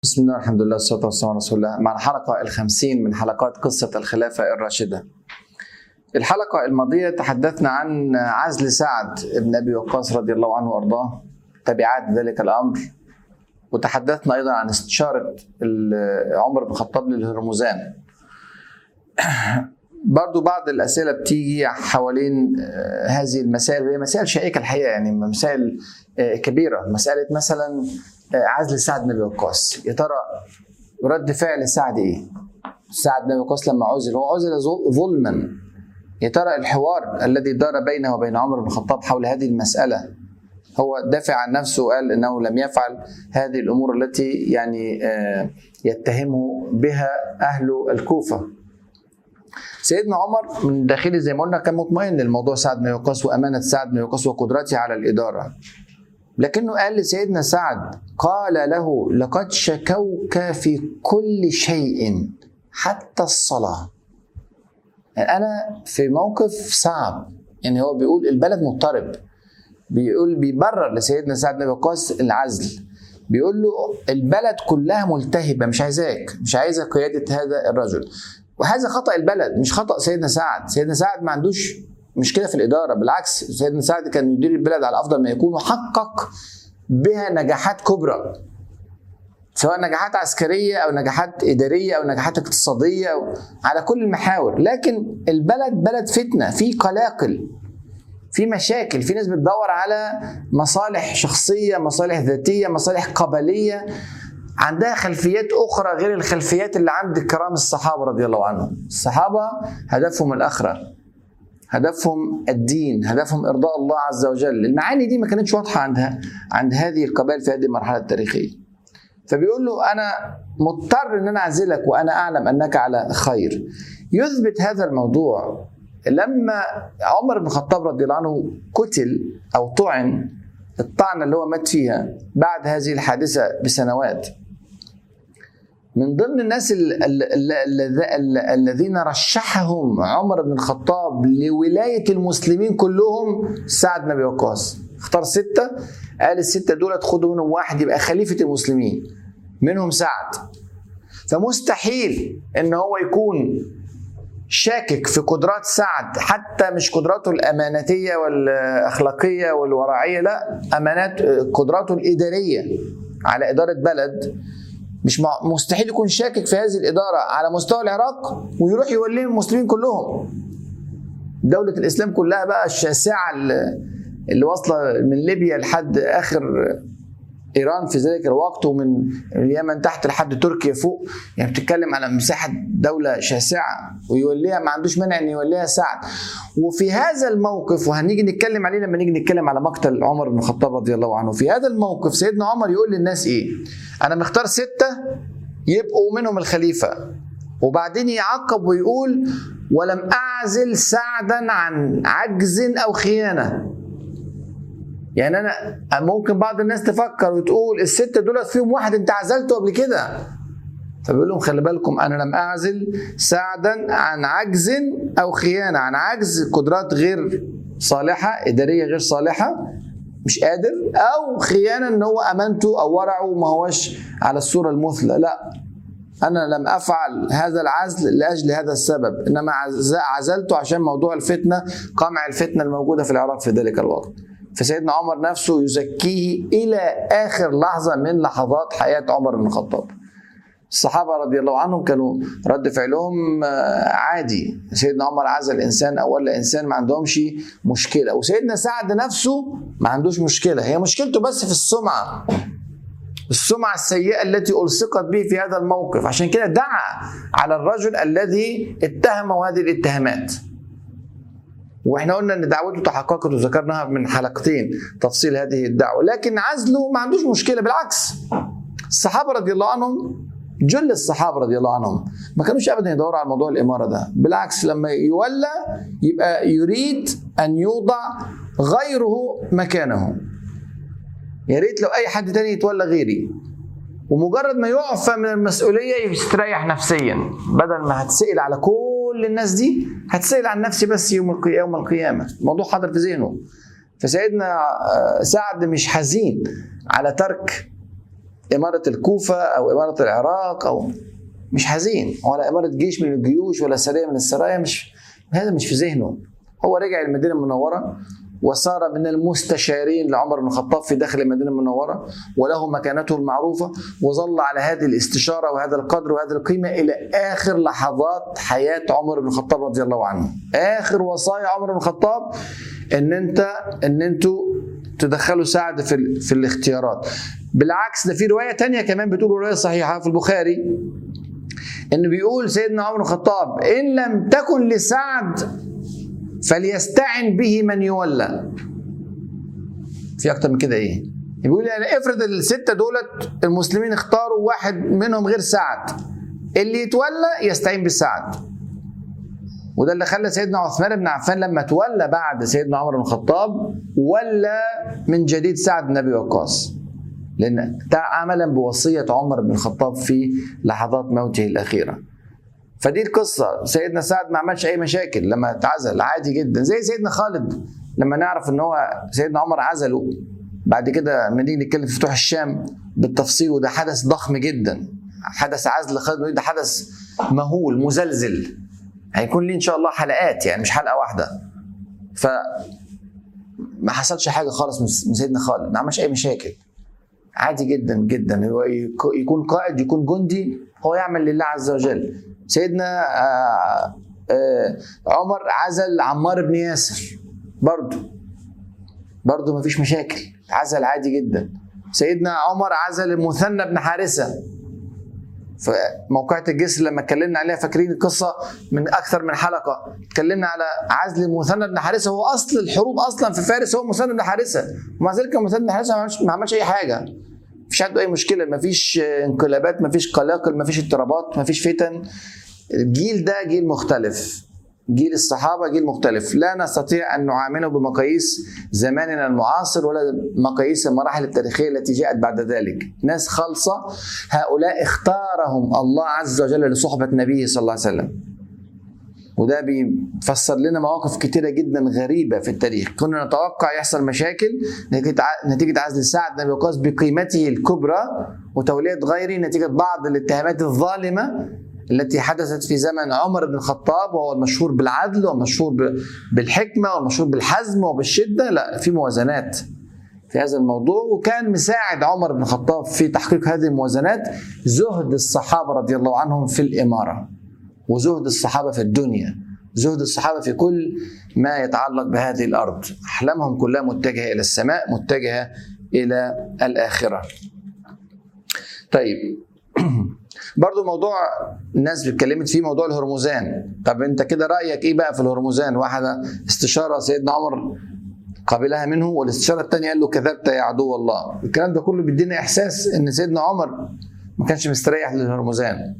بسم الله الحمد لله والصلاة والسلام على رسول الله مع الحلقة الخمسين من حلقات قصة الخلافة الراشدة الحلقة الماضية تحدثنا عن عزل سعد بن أبي وقاص رضي الله عنه وأرضاه تبعات ذلك الأمر وتحدثنا أيضا عن استشارة عمر بن الخطاب للهرمزان برضو بعض الأسئلة بتيجي حوالين هذه المسائل وهي مسائل شائكة الحقيقة يعني مسائل كبيرة مسألة مثلا عزل سعد بن ابي وقاص يا ترى رد فعل سعد ايه؟ سعد بن ابي وقاص لما عزل هو عزل ظلما يا ترى الحوار الذي دار بينه وبين عمر بن الخطاب حول هذه المساله هو دافع عن نفسه وقال انه لم يفعل هذه الامور التي يعني يتهمه بها اهل الكوفه. سيدنا عمر من داخله زي ما قلنا كان مطمئن للموضوع سعد بن وقاص وامانه سعد بن وقاص وقدرته على الاداره. لكنه قال لسيدنا سعد قال له لقد شكوك في كل شيء حتى الصلاة يعني أنا في موقف صعب يعني هو بيقول البلد مضطرب بيقول بيبرر لسيدنا سعد بن وقاص العزل بيقول له البلد كلها ملتهبة مش عايزاك مش عايزة قيادة هذا الرجل وهذا خطأ البلد مش خطأ سيدنا سعد سيدنا سعد ما عندوش مشكله في الاداره بالعكس سيدنا سعد كان يدير البلد على افضل ما يكون وحقق بها نجاحات كبرى سواء نجاحات عسكريه او نجاحات اداريه او نجاحات اقتصاديه أو على كل المحاور لكن البلد بلد فتنه في قلاقل في مشاكل في ناس بتدور على مصالح شخصيه مصالح ذاتيه مصالح قبليه عندها خلفيات اخرى غير الخلفيات اللي عند كرام الصحابه رضي الله عنهم الصحابه هدفهم الاخره هدفهم الدين هدفهم ارضاء الله عز وجل المعاني دي ما كانتش واضحه عندها عند هذه القبائل في هذه المرحله التاريخيه فبيقول له انا مضطر ان انا اعزلك وانا اعلم انك على خير يثبت هذا الموضوع لما عمر بن الخطاب رضي الله عنه قتل او طعن الطعنه اللي هو مات فيها بعد هذه الحادثه بسنوات من ضمن الناس الذين رشحهم عمر بن الخطاب لولاية المسلمين كلهم سعد بن أبي وقاص اختار ستة قال الستة دول خدوا منهم واحد يبقى خليفة المسلمين منهم سعد فمستحيل ان هو يكون شاكك في قدرات سعد حتى مش قدراته الاماناتيه والاخلاقيه والورعيه لا امانات قدراته الاداريه على اداره بلد مش مستحيل يكون شاكك في هذه الإدارة على مستوى العراق ويروح يوليهم المسلمين كلهم دولة الإسلام كلها بقى الشاسعة اللي واصلة من ليبيا لحد آخر إيران في ذلك الوقت ومن اليمن تحت لحد تركيا فوق يعني بتتكلم على مساحة دولة شاسعة ويوليها ما عندوش مانع إن يوليها سعد وفي هذا الموقف وهنيجي نتكلم عليه لما نيجي نتكلم على مقتل عمر بن الخطاب رضي الله عنه في هذا الموقف سيدنا عمر يقول للناس إيه انا مختار ستة يبقوا منهم الخليفة وبعدين يعقب ويقول ولم أعزل سعدا عن عجز أو خيانة يعني أنا ممكن بعض الناس تفكر وتقول الستة دول فيهم واحد أنت عزلته قبل كده فبيقول لهم خلي بالكم أنا لم أعزل سعدا عن عجز أو خيانة عن عجز قدرات غير صالحة إدارية غير صالحة مش قادر او خيانه ان هو امانته او ورعه ما هوش على الصوره المثلى لا انا لم افعل هذا العزل لاجل هذا السبب انما عزلته عشان موضوع الفتنه قمع الفتنه الموجوده في العراق في ذلك الوقت فسيدنا عمر نفسه يزكيه الى اخر لحظه من لحظات حياه عمر بن الخطاب الصحابة رضي الله عنهم كانوا رد فعلهم عادي سيدنا عمر عزل إنسان أو ولا إنسان ما عندهمش مشكلة وسيدنا سعد نفسه ما عندوش مشكلة هي مشكلته بس في السمعة السمعة السيئة التي ألصقت به في هذا الموقف عشان كده دعا على الرجل الذي اتهمه هذه الاتهامات واحنا قلنا ان دعوته تحققت وذكرناها من حلقتين تفصيل هذه الدعوه لكن عزله ما عندوش مشكله بالعكس الصحابه رضي الله عنهم جل الصحابه رضي الله عنهم ما كانوش ابدا يدوروا على موضوع الاماره ده بالعكس لما يولى يبقى يريد ان يوضع غيره مكانه يا ريت لو اي حد تاني يتولى غيري ومجرد ما يعفى من المسؤوليه يستريح نفسيا بدل ما هتسال على كل الناس دي هتسال عن نفسي بس يوم يوم القيامه الموضوع حاضر في ذهنه فسيدنا سعد مش حزين على ترك اماره الكوفه او اماره العراق او مش حزين ولا اماره جيش من الجيوش ولا سريه من السرايا مش هذا مش في ذهنه هو رجع المدينه المنوره وصار من المستشارين لعمر بن الخطاب في داخل المدينه المنوره وله مكانته المعروفه وظل على هذه الاستشاره وهذا القدر وهذه القيمه الى اخر لحظات حياه عمر بن الخطاب رضي الله عنه. اخر وصايا عمر بن الخطاب ان انت ان انتوا تدخلوا سعد في ال- في الاختيارات. بالعكس ده في روايه تانية كمان بتقول روايه صحيحه في البخاري انه بيقول سيدنا عمر بن الخطاب ان لم تكن لسعد فليستعن به من يولى في اكتر من كده ايه بيقول يعني افرض الستة دولت المسلمين اختاروا واحد منهم غير سعد اللي يتولى يستعين بسعد وده اللي خلى سيدنا عثمان بن عفان لما تولى بعد سيدنا عمر بن الخطاب ولى من جديد سعد بن ابي وقاص لان ده عملا بوصيه عمر بن الخطاب في لحظات موته الاخيره فدي القصه سيدنا سعد ما عملش اي مشاكل لما اتعزل عادي جدا زي سيدنا خالد لما نعرف ان هو سيدنا عمر عزله بعد كده لما نيجي نتكلم في فتوح الشام بالتفصيل وده حدث ضخم جدا حدث عزل خالد بن الوليد ده حدث مهول مزلزل هيكون ليه ان شاء الله حلقات يعني مش حلقه واحده ف ما حصلش حاجه خالص من سيدنا خالد ما عملش اي مشاكل عادي جدا جدا هو يك- يكون قائد يكون جندي هو يعمل لله عز وجل سيدنا آه، آه، عمر عزل عمار بن ياسر برضه برضه مفيش مشاكل عزل عادي جدا سيدنا عمر عزل المثنى بن حارثه في موقعة الجسر لما اتكلمنا عليها فاكرين القصة من أكثر من حلقة اتكلمنا على عزل المثنى بن حارثة هو أصل الحروب أصلا في فارس هو مثنى بن حارثة ومع ذلك المثنى بن حارثة ما عملش- ما عملش أي حاجة مفيش عنده أي مشكلة مفيش انقلابات مفيش قلاقل مفيش اضطرابات مفيش فتن الجيل ده جيل مختلف جيل الصحابه جيل مختلف لا نستطيع ان نعامله بمقاييس زماننا المعاصر ولا مقاييس المراحل التاريخيه التي جاءت بعد ذلك ناس خالصه هؤلاء اختارهم الله عز وجل لصحبه نبيه صلى الله عليه وسلم وده بيفسر لنا مواقف كتيرة جدا غريبة في التاريخ كنا نتوقع يحصل مشاكل نتيجة ع- نتيجة عزل سعد بن أبي وقاص بقيمته الكبرى وتولية غيره نتيجة بعض الاتهامات الظالمة التي حدثت في زمن عمر بن الخطاب وهو المشهور بالعدل والمشهور ب- بالحكمة والمشهور بالحزم وبالشدة لا في موازنات في هذا الموضوع وكان مساعد عمر بن الخطاب في تحقيق هذه الموازنات زهد الصحابة رضي الله عنهم في الإمارة وزهد الصحابة في الدنيا زهد الصحابة في كل ما يتعلق بهذه الأرض أحلامهم كلها متجهة إلى السماء متجهة إلى الآخرة طيب برضو موضوع الناس اتكلمت فيه موضوع الهرمزان طب انت كده رأيك ايه بقى في الهرمزان واحدة استشارة سيدنا عمر قبلها منه والاستشارة الثانية قال له كذبت يا عدو الله الكلام ده كله بيدينا إحساس إن سيدنا عمر ما كانش مستريح للهرمزان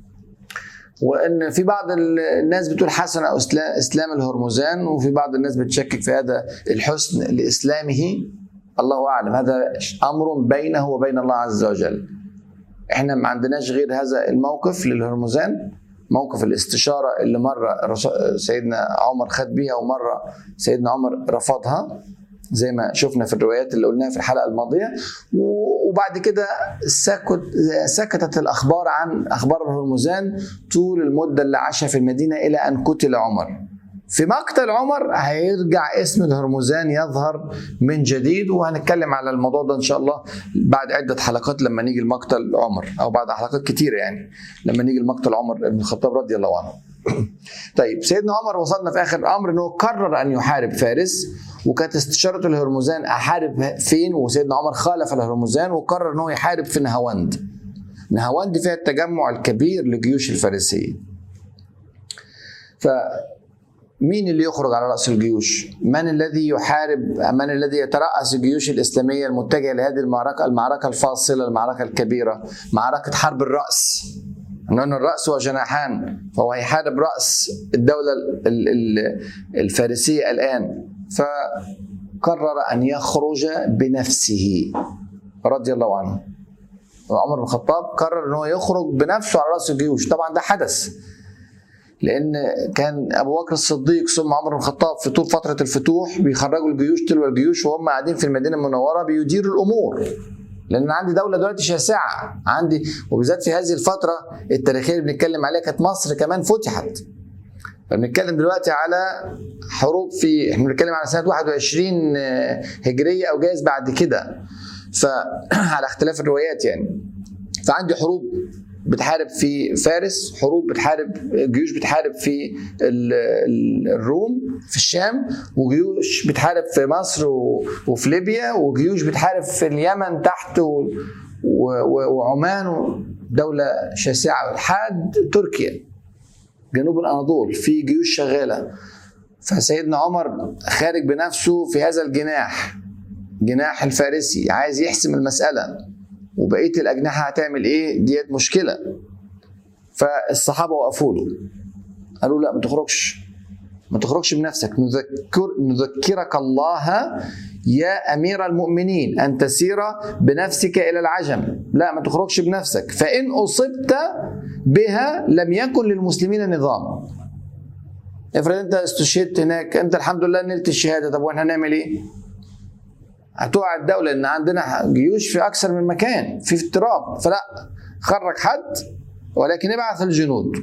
وان في بعض الناس بتقول حسن او إسلا- اسلام الهرمزان وفي بعض الناس بتشكك في هذا الحسن لاسلامه الله اعلم هذا امر بينه وبين الله عز وجل احنا ما عندناش غير هذا الموقف للهرمزان موقف الاستشاره اللي مره رس- سيدنا عمر خد بيها ومره سيدنا عمر رفضها زي ما شفنا في الروايات اللي قلناها في الحلقه الماضيه و- وبعد كده سكت سكتت الاخبار عن اخبار الهرمزان طول المده اللي عاشها في المدينه الى ان قتل عمر. في مقتل عمر هيرجع اسم الهرمزان يظهر من جديد وهنتكلم على الموضوع ده ان شاء الله بعد عده حلقات لما نيجي لمقتل عمر او بعد حلقات كتيره يعني لما نيجي لمقتل عمر بن الخطاب رضي الله عنه. طيب سيدنا عمر وصلنا في اخر امر انه قرر ان يحارب فارس وكانت استشاره الهرمزان احارب فين وسيدنا عمر خالف الهرمزان وقرر انه يحارب في نهاوند. نهاوند فيها التجمع الكبير لجيوش الفارسيه. ف مين اللي يخرج على راس الجيوش؟ من الذي يحارب من الذي يتراس الجيوش الاسلاميه المتجهه لهذه المعركه المعركه الفاصله المعركه الكبيره معركه حرب الراس لأن الرأس وجناحان فهو هيحارب رأس الدولة ال- ال- الفارسية الآن فقرر أن يخرج بنفسه رضي الله عنه عمر بن الخطاب قرر أنه يخرج بنفسه على رأس الجيوش طبعا ده حدث لأن كان أبو بكر الصديق ثم عمر بن الخطاب في طول فترة الفتوح بيخرجوا الجيوش تلو الجيوش وهم قاعدين في المدينة المنورة بيديروا الأمور لان أنا عندي دوله دلوقتي شاسعه عندي وبالذات في هذه الفتره التاريخيه اللي بنتكلم عليها كانت مصر كمان فتحت فبنتكلم دلوقتي على حروب في احنا بنتكلم على سنه 21 هجريه او جايز بعد كده فعلى اختلاف الروايات يعني فعندي حروب بتحارب في فارس حروب بتحارب جيوش بتحارب في ال- ال- الروم في الشام وجيوش بتحارب في مصر و- وفي ليبيا وجيوش بتحارب في اليمن تحت و- و- و- وعمان دولة شاسعة لحد تركيا جنوب الأناضول في جيوش شغالة فسيدنا عمر خارج بنفسه في هذا الجناح جناح الفارسي عايز يحسم المسألة وبقيه الاجنحه هتعمل ايه ديت مشكله فالصحابه وقفوا له قالوا لا ما تخرجش ما تخرجش بنفسك نذكر نذكرك الله يا امير المؤمنين ان تسير بنفسك الى العجم لا ما تخرجش بنفسك فان اصبت بها لم يكن للمسلمين نظام افرض انت استشهدت هناك انت الحمد لله نلت الشهاده طب واحنا هنعمل ايه هتقع الدولة لأن عندنا جيوش في أكثر من مكان في اضطراب فلا خرج حد ولكن ابعث الجنود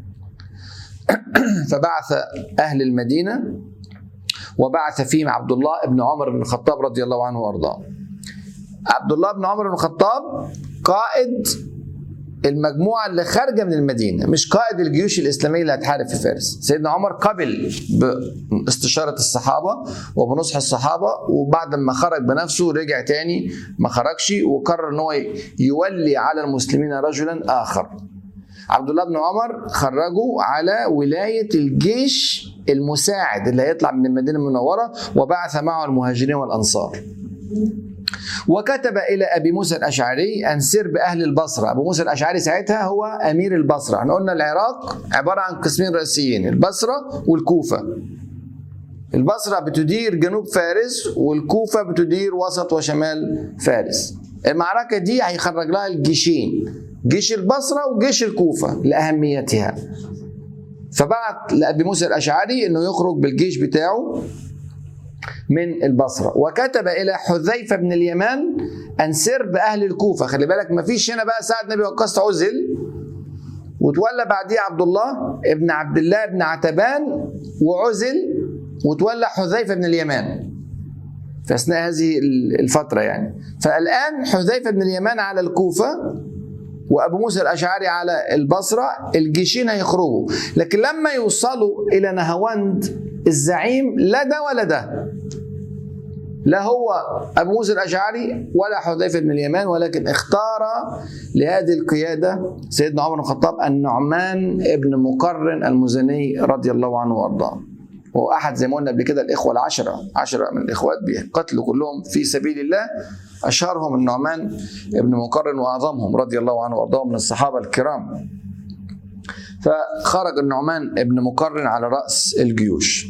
فبعث أهل المدينة وبعث فيهم عبد الله بن عمر بن الخطاب رضي الله عنه وأرضاه عبد الله بن عمر بن الخطاب قائد المجموعة اللي خارجة من المدينة مش قائد الجيوش الإسلامية اللي هتحارب في فارس سيدنا عمر قبل باستشارة الصحابة وبنصح الصحابة وبعد ما خرج بنفسه رجع تاني ما خرجش وقرر ان هو يولي على المسلمين رجلا آخر عبد الله بن عمر خرجوا على ولاية الجيش المساعد اللي هيطلع من المدينة المنورة وبعث معه المهاجرين والأنصار وكتب الى ابي موسى الاشعري ان سر باهل البصره، ابو موسى الاشعري ساعتها هو امير البصره، احنا قلنا العراق عباره عن قسمين رئيسيين، البصره والكوفه. البصره بتدير جنوب فارس والكوفه بتدير وسط وشمال فارس. المعركه دي هيخرج لها الجيشين، جيش البصره وجيش الكوفه لاهميتها. فبعت لابي موسى الاشعري انه يخرج بالجيش بتاعه من البصرة وكتب إلى حذيفة بن اليمان أن سر بأهل الكوفة خلي بالك ما فيش هنا بقى سعد نبي وقاص عزل وتولى بعديه عبد الله ابن عبد الله بن عتبان وعزل وتولى حذيفة بن اليمان في أثناء هذه الفترة يعني فالآن حذيفة بن اليمان على الكوفة وابو موسى الاشعري على البصره الجيشين هيخرجوا لكن لما يوصلوا الى نهاوند الزعيم لا ده ولا ده لا هو ابو موسى الاشعري ولا حذيفه بن اليمان ولكن اختار لهذه القياده سيدنا عمر بن الخطاب النعمان ابن مقرن المزني رضي الله عنه وارضاه وهو احد زي ما قلنا قبل كده الاخوه العشره عشره من الاخوات بيقتلوا كلهم في سبيل الله اشهرهم النعمان ابن مقرن واعظمهم رضي الله عنه وارضاه من الصحابه الكرام فخرج النعمان ابن مقرن على راس الجيوش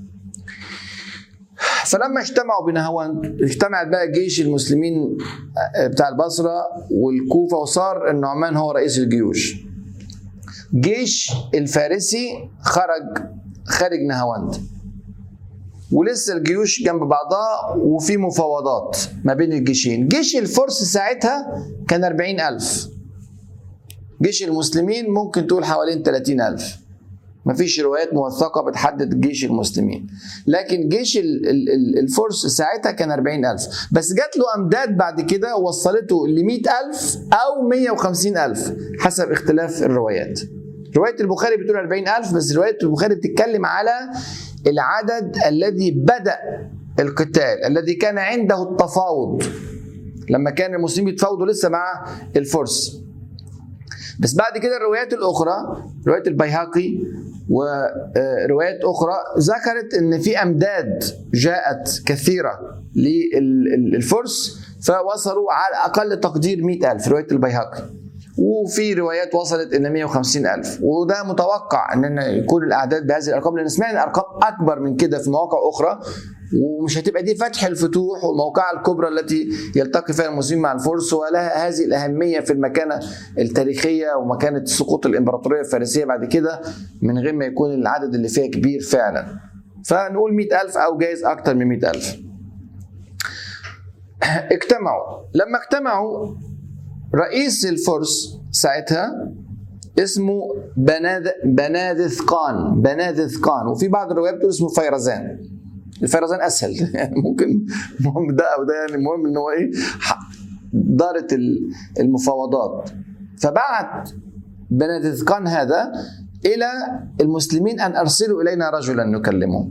فلما اجتمعوا بنهوان اجتمعت بقى جيش المسلمين بتاع البصره والكوفه وصار النعمان هو رئيس الجيوش جيش الفارسي خرج خارج نهاوند ولسه الجيوش جنب بعضها وفي مفاوضات ما بين الجيشين جيش الفرس ساعتها كان أربعين ألف جيش المسلمين ممكن تقول حوالين 30 ألف مفيش روايات موثقة بتحدد جيش المسلمين لكن جيش الفرس ساعتها كان 40 ألف بس جات له أمداد بعد كده وصلته ل 100 ألف أو 150 ألف حسب اختلاف الروايات رواية البخاري بتقول 40 ألف بس رواية البخاري بتتكلم على العدد الذي بدأ القتال الذي كان عنده التفاوض لما كان المسلمين يتفاوضوا لسه مع الفرس بس بعد كده الروايات الأخرى رواية البيهقي وروايات أخرى ذكرت أن في أمداد جاءت كثيرة للفرس فوصلوا على أقل تقدير 100 ألف رواية البيهقي وفي روايات وصلت الى 150 الف وده متوقع ان يكون الاعداد بهذه الارقام لان سمعنا ارقام اكبر من كده في مواقع اخرى ومش هتبقى دي فتح الفتوح والموقعة الكبرى التي يلتقي فيها المسلمين مع الفرس ولها هذه الأهمية في المكانة التاريخية ومكانة سقوط الإمبراطورية الفارسية بعد كده من غير ما يكون العدد اللي فيها كبير فعلا فنقول 100 ألف أو جايز أكتر من 100 ألف اجتمعوا لما اجتمعوا رئيس الفرس ساعتها اسمه بناذ بناذثقان بناذثقان وفي بعض الروايات بتقول اسمه فيرزان الفيرزان اسهل يعني ممكن المهم ده او ده يعني المهم ان هو ايه دارت المفاوضات فبعت بناذثقان هذا الى المسلمين ان ارسلوا الينا رجلا نكلمه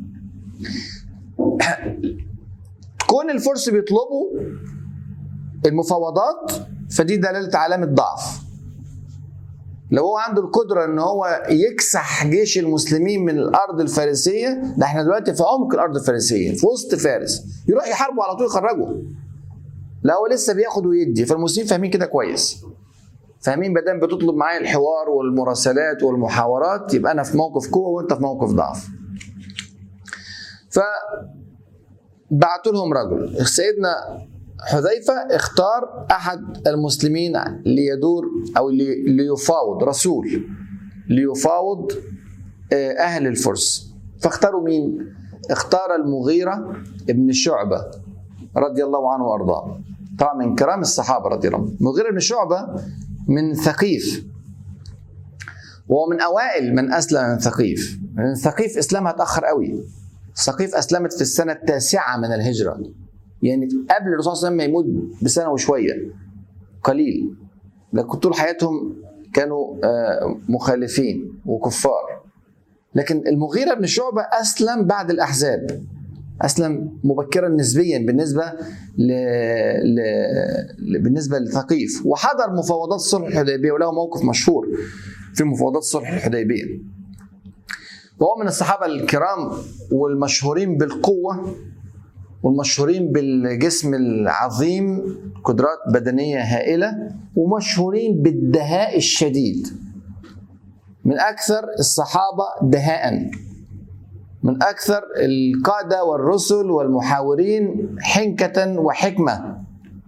كون الفرس بيطلبوا المفاوضات فدي دلاله علامه ضعف لو هو عنده القدرة ان هو يكسح جيش المسلمين من الارض الفارسية ده احنا دلوقتي في عمق الارض الفارسية في وسط فارس يروح يحاربوا على طول يخرجوا لا هو لسه بياخد ويدي فالمسلمين فاهمين كده كويس فاهمين بدل بتطلب معايا الحوار والمراسلات والمحاورات يبقى انا في موقف قوه وانت في موقف ضعف ف بعتوا لهم رجل سيدنا حذيفة اختار أحد المسلمين ليدور أو ليفاوض رسول ليفاوض أهل الفرس فاختاروا مين؟ اختار المغيرة ابن شعبة رضي الله عنه وأرضاه طبعا من كرام الصحابة رضي الله عنهم المغيرة بن شعبة من ثقيف وهو من أوائل من أسلم من ثقيف من ثقيف إسلامها تأخر قوي ثقيف أسلمت في السنة التاسعة من الهجرة يعني قبل الرسول صلى الله عليه وسلم ما يموت بسنه وشويه قليل لكن طول حياتهم كانوا مخالفين وكفار لكن المغيرة بن شعبة أسلم بعد الأحزاب أسلم مبكرا نسبيا بالنسبة ل... ل... بالنسبة لثقيف وحضر مفاوضات صلح الحديبية وله موقف مشهور في مفاوضات صلح الحديبية وهو من الصحابة الكرام والمشهورين بالقوة والمشهورين بالجسم العظيم قدرات بدنية هائلة ومشهورين بالدهاء الشديد من أكثر الصحابة دهاء من أكثر القادة والرسل والمحاورين حنكة وحكمة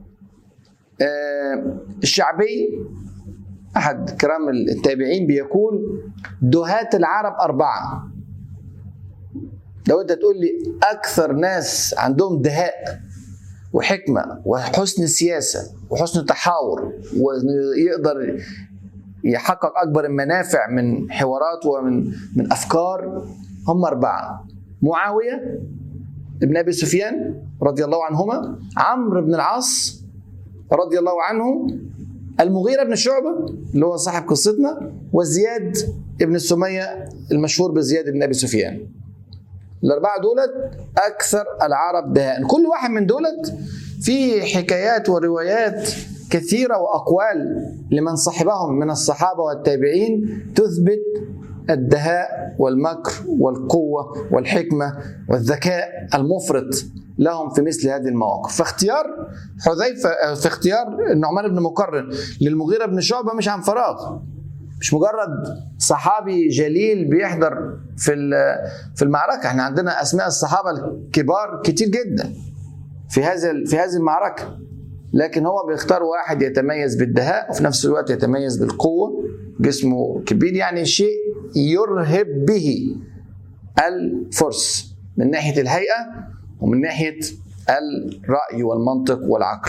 الشعبي أحد كرام التابعين بيقول دهاة العرب أربعة لو انت تقول لي اكثر ناس عندهم دهاء وحكمه وحسن سياسه وحسن تحاور ويقدر يحقق اكبر المنافع من حوارات ومن من افكار هم اربعه معاويه ابن ابي سفيان رضي الله عنهما عمرو بن العاص رضي الله عنه المغيرة بن شعبة اللي هو صاحب قصتنا وزياد ابن السمية المشهور بزياد بن أبي سفيان الأربعة دولت أكثر العرب دهاء كل واحد من دولت في حكايات وروايات كثيرة وأقوال لمن صحبهم من الصحابة والتابعين تثبت الدهاء والمكر والقوة والحكمة والذكاء المفرط لهم في مثل هذه المواقف فاختيار حذيفة في اختيار النعمان بن مقرن للمغيرة بن شعبة مش عن فراغ مش مجرد صحابي جليل بيحضر في في المعركه احنا عندنا اسماء الصحابه الكبار كتير جدا في هذا في هذه المعركه لكن هو بيختار واحد يتميز بالدهاء وفي نفس الوقت يتميز بالقوه جسمه كبير يعني شيء يرهب به الفرس من ناحيه الهيئه ومن ناحيه الراي والمنطق والعقل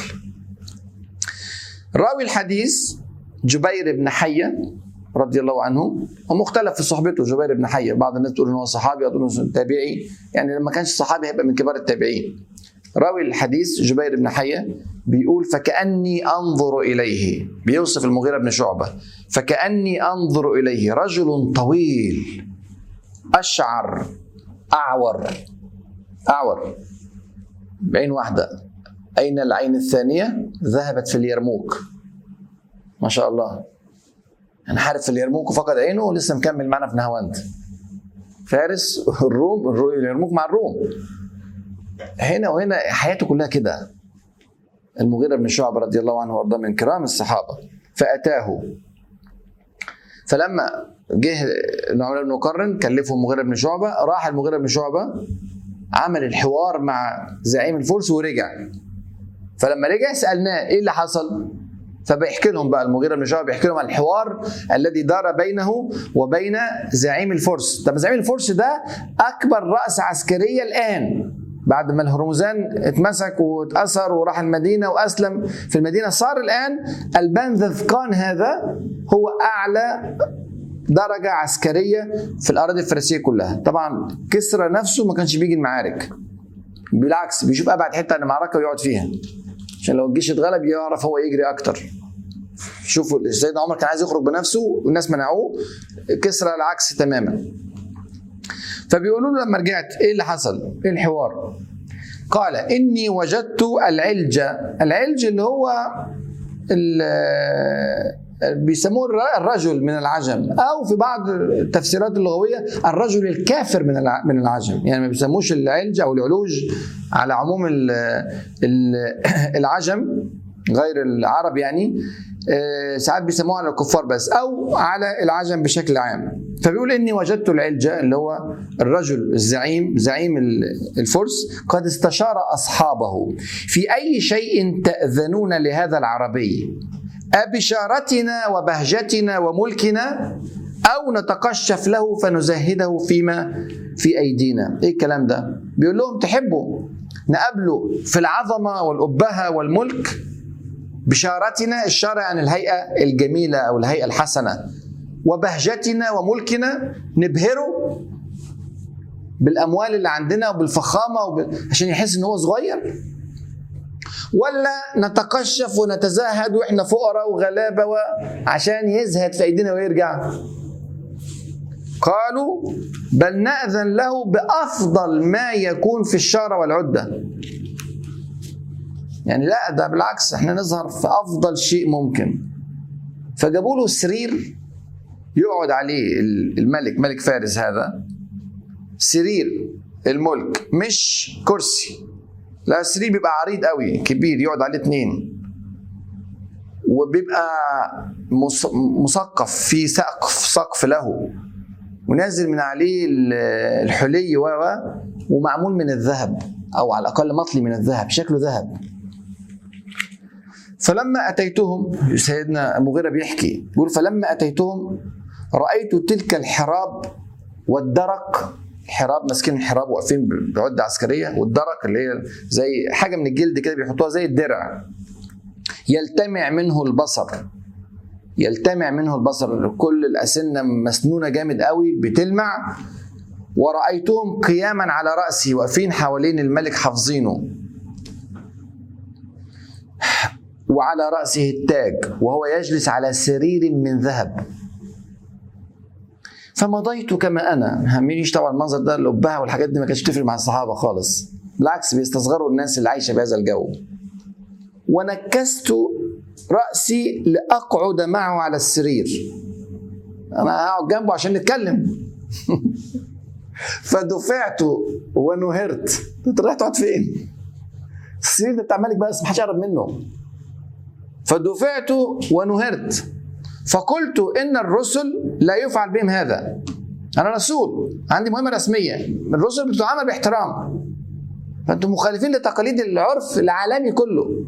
راوي الحديث جبير بن حيه رضي الله عنه ومختلف في صحبته جبير بن حيه بعض الناس تقول ان هو صحابي بعض الناس تابعي يعني لما كانش صحابي هيبقى من كبار التابعين راوي الحديث جبير بن حيه بيقول فكاني انظر اليه بيوصف المغيره بن شعبه فكاني انظر اليه رجل طويل اشعر اعور اعور بعين واحده اين العين الثانيه ذهبت في اليرموك ما شاء الله انا عارف في اليرموك فقد عينه ولسه مكمل معنا في نهاوند فارس الروم اليرموك مع الروم هنا وهنا حياته كلها كده المغيرة بن شعبة رضي الله عنه وارضاه من كرام الصحابة فأتاه فلما جه نعمان بن مقرن كلفه المغيرة بن شعبة راح المغيرة بن شعبة عمل الحوار مع زعيم الفرس ورجع فلما رجع سألناه ايه اللي حصل؟ فبيحكي لهم بقى المغيرة بن شعبة بيحكي لهم عن الحوار الذي دار بينه وبين زعيم الفرس طب زعيم الفرس ده أكبر رأس عسكرية الآن بعد ما الهرمزان اتمسك واتأثر وراح المدينة وأسلم في المدينة صار الآن البان ذذقان هذا هو أعلى درجة عسكرية في الأراضي الفارسية كلها طبعا كسرى نفسه ما كانش بيجي المعارك بالعكس بيشوف أبعد حتة عن المعركة ويقعد فيها عشان لو الجيش اتغلب يعرف هو يجري أكتر شوفوا سيدنا عمر كان عايز يخرج بنفسه والناس منعوه كسرى العكس تماما فبيقولوا له لما رجعت ايه اللي حصل؟ ايه الحوار؟ قال اني وجدت العلج العلج اللي هو بيسموه الرجل من العجم او في بعض التفسيرات اللغويه الرجل الكافر من من العجم يعني ما بيسموش العلج او العلوج على عموم العجم غير العرب يعني ساعات بيسموه على الكفار بس او على العجم بشكل عام فبيقول اني وجدت العلجة اللي هو الرجل الزعيم زعيم الفرس قد استشار اصحابه في اي شيء تاذنون لهذا العربي أبشارتنا وبهجتنا وملكنا أو نتقشف له فنزهده فيما في أيدينا إيه الكلام ده بيقول لهم تحبوا نقابله في العظمة والأبهة والملك بشارتنا الشارع عن الهيئة الجميلة أو الهيئة الحسنة وبهجتنا وملكنا نبهره بالأموال اللي عندنا وبالفخامة وب... عشان يحس إن هو صغير ولا نتقشف ونتزاهد واحنا فقراء وغلابه و... عشان يزهد في ايدينا ويرجع قالوا بل نأذن له بأفضل ما يكون في الشارة والعدة يعني لا ده بالعكس احنا نظهر في أفضل شيء ممكن فجابوا له سرير يقعد عليه الملك ملك فارس هذا سرير الملك مش كرسي لا السرير بيبقى عريض قوي كبير يقعد عليه اتنين وبيبقى مثقف في سقف سقف له ونازل من عليه الحلي و ومعمول من الذهب او على الاقل مطلي من الذهب شكله ذهب فلما اتيتهم سيدنا مغيره بيحكي بيقول فلما اتيتهم رايت تلك الحراب والدرق الحراب ماسكين الحراب واقفين بعده عسكريه والدرك اللي هي زي حاجه من الجلد كده بيحطوها زي الدرع يلتمع منه البصر يلتمع منه البصر كل الاسنه مسنونه جامد قوي بتلمع ورأيتهم قياما على رأسي واقفين حوالين الملك حافظينه وعلى رأسه التاج وهو يجلس على سرير من ذهب فمضيت كما انا همينيش طبعا المنظر ده الابهه والحاجات دي ما كانتش تفرق مع الصحابه خالص بالعكس بيستصغروا الناس اللي عايشه بهذا الجو ونكست راسي لاقعد معه على السرير انا هقعد جنبه عشان نتكلم فدفعت ونهرت انت رايح تقعد فين؟ السرير ده بتاع مالك بس محدش يقرب منه فدفعت ونهرت فقلت ان الرسل لا يفعل بهم هذا انا رسول عندي مهمه رسميه الرسل بتتعامل باحترام فانتم مخالفين لتقاليد العرف العالمي كله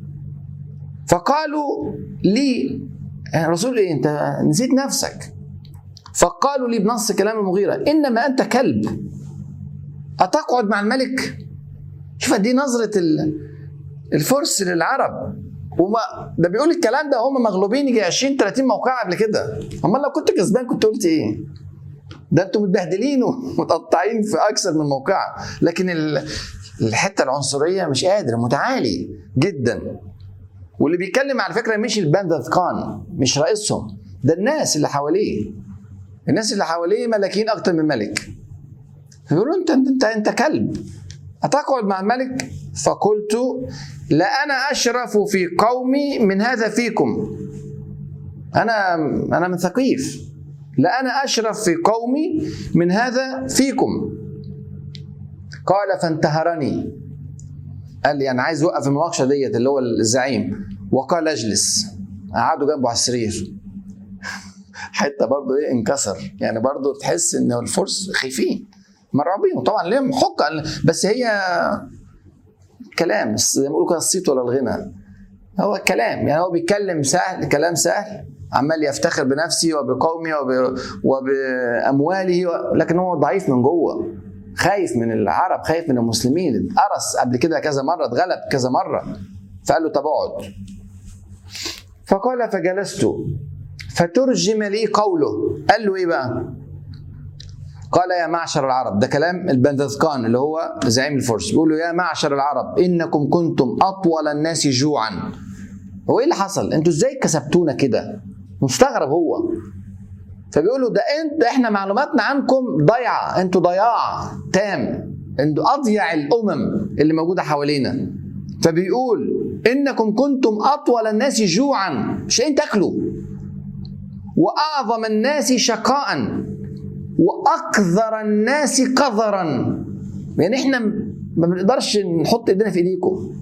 فقالوا لي الرسول ايه انت نسيت نفسك فقالوا لي بنص كلام المغيرة إنما أنت كلب أتقعد مع الملك شوف دي نظرة الفرس للعرب وما ده بيقول الكلام ده هم مغلوبين يجي 20 30 موقع قبل كده امال لو كنت كسبان كنت قلت ايه ده انتم متبهدلين ومتقطعين في اكثر من موقع لكن الحته العنصريه مش قادر متعالي جدا واللي بيتكلم على فكره مش الباندثقان مش رئيسهم ده الناس اللي حواليه الناس اللي حواليه ملاكين اكتر من ملك فيقولوا انت انت انت كلب أتقعد مع الملك فقلت لأنا أشرف في قومي من هذا فيكم أنا أنا من ثقيف لأنا أشرف في قومي من هذا فيكم قال فانتهرني قال لي أنا عايز أوقف المناقشة ديت اللي هو الزعيم وقال اجلس قعدوا جنبه على السرير حتى برضه ايه انكسر يعني برضه تحس ان الفرس خايفين مرعوبين وطبعا ليهم حق بس هي كلام زي ما بيقولوا كده الصيت ولا الغنى هو كلام يعني هو بيتكلم سهل كلام سهل عمال يفتخر بنفسه وبقومه وب... وبامواله و... لكن هو ضعيف من جوه خايف من العرب خايف من المسلمين اتقرص قبل كده كذا مره اتغلب كذا مره فقال له طب اقعد فقال فجلست فترجم لي قوله قال له ايه بقى قال يا معشر العرب ده كلام البندذقان اللي هو زعيم الفرس بيقول له يا معشر العرب انكم كنتم اطول الناس جوعا هو ايه اللي حصل انتوا ازاي كسبتونا كده مستغرب هو فبيقول له ده انت احنا معلوماتنا عنكم ضيعه انتوا ضياع تام انتوا اضيع الامم اللي موجوده حوالينا فبيقول انكم كنتم اطول الناس جوعا مش لاقيين تاكلوا واعظم الناس شقاء واقذر الناس قذرا يعني احنا ما بنقدرش نحط ايدينا في ايديكم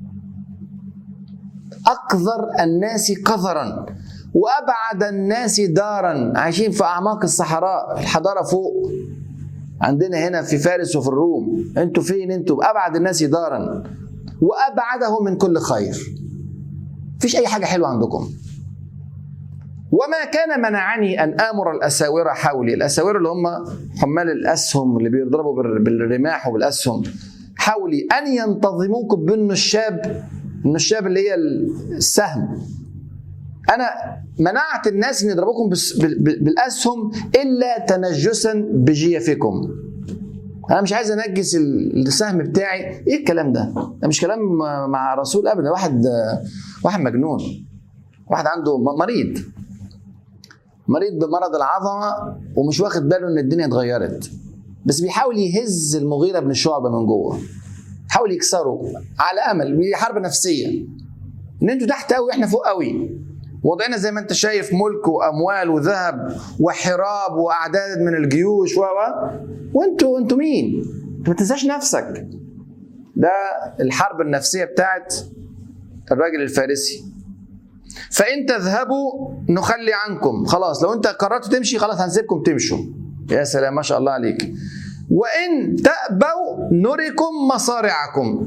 اقذر الناس قذرا وابعد الناس دارا عايشين في اعماق الصحراء الحضاره فوق عندنا هنا في فارس وفي الروم انتوا فين انتوا ابعد الناس دارا وابعده من كل خير مفيش اي حاجه حلوه عندكم وما كان منعني ان امر الاساوره حولي الاساوره اللي هم حمال الاسهم اللي بيضربوا بالرماح وبالاسهم حولي ان ينتظموكم بالنشاب النشاب اللي هي السهم انا منعت الناس ان يضربوكم بالاسهم الا تنجسا بجيفكم انا مش عايز انجس السهم بتاعي ايه الكلام ده ده مش كلام مع رسول ابدا واحد واحد مجنون واحد عنده مريض مريض بمرض العظمه ومش واخد باله ان الدنيا اتغيرت بس بيحاول يهز المغيره بن شعبه من جوه حاول يكسره على امل حرب نفسيه ان انتوا تحت قوي واحنا فوق قوي وضعنا زي ما انت شايف ملك واموال وذهب وحراب واعداد من الجيوش و وانتوا انتوا مين؟ انت ما تنساش نفسك ده الحرب النفسيه بتاعت الراجل الفارسي فان تذهبوا نخلي عنكم خلاص لو انت قررتوا تمشي خلاص هنسيبكم تمشوا يا سلام ما شاء الله عليك وان تأبوا نركم مصارعكم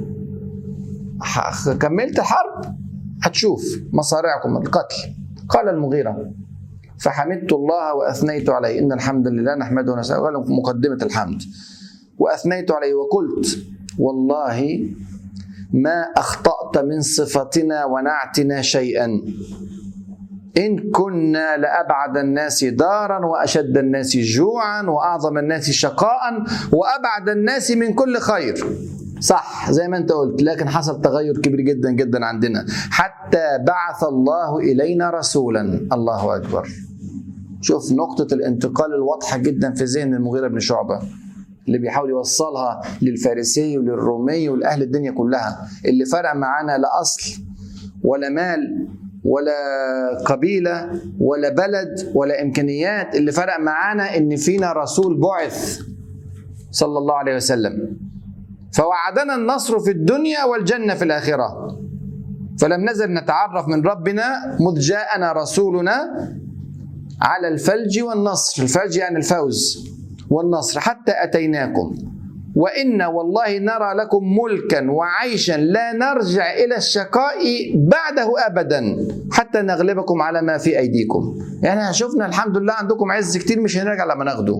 كملت الحرب هتشوف مصارعكم القتل قال المغيرة فحمدت الله وأثنيت عليه إن الحمد لله نحمده ونستعينه مقدمة الحمد وأثنيت عليه وقلت والله ما أخطأت من صفتنا ونعتنا شيئا إن كنا لأبعد الناس دارا وأشد الناس جوعا وأعظم الناس شقاء وأبعد الناس من كل خير صح زي ما انت قلت لكن حصل تغير كبير جدا جدا عندنا حتى بعث الله الينا رسولا الله اكبر شوف نقطة الانتقال الواضحة جدا في ذهن المغيرة بن شعبة اللي بيحاول يوصلها للفارسي وللرومي ولأهل الدنيا كلها اللي فرق معانا لا أصل ولا مال ولا قبيلة ولا بلد ولا إمكانيات اللي فرق معانا إن فينا رسول بعث صلى الله عليه وسلم فوعدنا النصر في الدنيا والجنة في الآخرة فلم نزل نتعرف من ربنا مذ جاءنا رسولنا على الفلج والنصر الفلج يعني الفوز والنصر حتى أتيناكم وإن والله نرى لكم ملكا وعيشا لا نرجع إلى الشقاء بعده أبدا حتى نغلبكم على ما في أيديكم يعني شفنا الحمد لله عندكم عز كتير مش هنرجع لما ناخده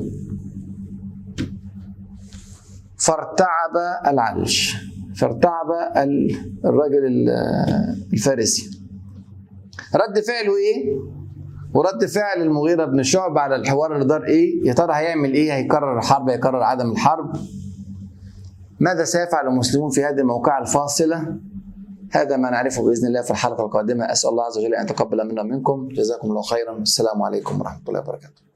فارتعب العلش فارتعب الرجل الفارسي رد فعله ايه ورد فعل المغيرة بن شعب على الحوار اللي دار ايه يا ترى هيعمل ايه هيكرر الحرب هيكرر عدم الحرب ماذا سيفعل المسلمون في هذه الموقعة الفاصلة هذا ما نعرفه بإذن الله في الحلقة القادمة أسأل الله عز وجل أن يتقبل منا منكم جزاكم الله خيرا والسلام عليكم ورحمة الله وبركاته